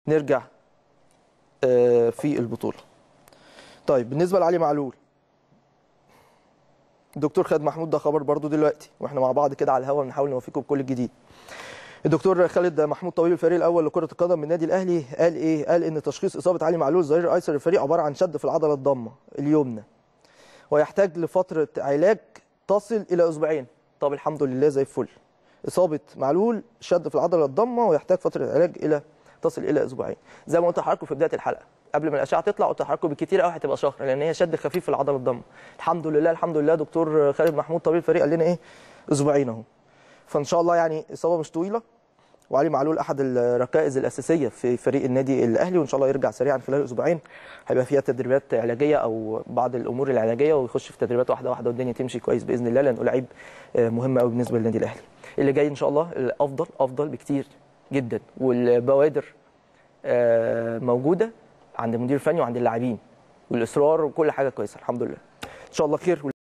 نرجع آه، في البطوله طيب بالنسبه لعلي معلول الدكتور خالد محمود ده خبر برضو دلوقتي واحنا مع بعض كده على الهوا بنحاول نوفيكم بكل الجديد الدكتور خالد محمود طبيب الفريق الاول لكره القدم من النادي الاهلي قال ايه قال ان تشخيص اصابه علي معلول الظهير الايسر الفريق عباره عن شد في العضله الضامه اليمنى ويحتاج لفتره علاج تصل الى اسبوعين طب الحمد لله زي الفل اصابه معلول شد في العضله الضامه ويحتاج فتره علاج الى تصل الى اسبوعين زي ما قلت لحضراتكم في بدايه الحلقه قبل ما الاشعه تطلع قلت لحضراتكم بالكتير قوي هتبقى شهر لان هي شد خفيف في العضله الضامه الحمد لله الحمد لله دكتور خالد محمود طبيب الفريق قال لنا ايه اسبوعين اهو فان شاء الله يعني اصابه مش طويله وعلي معلول احد الركائز الاساسيه في فريق النادي الاهلي وان شاء الله يرجع سريعا خلال اسبوعين هيبقى فيها تدريبات علاجيه او بعض الامور العلاجيه ويخش في تدريبات واحده واحده والدنيا تمشي كويس باذن الله لانه لعيب آه، مهم قوي بالنسبه للنادي الاهلي اللي جاي ان شاء الله الافضل افضل بكتير جدا والبوادر آه، موجوده عند المدير الفني وعند اللاعبين والاصرار وكل حاجه كويسه الحمد لله ان شاء الله خير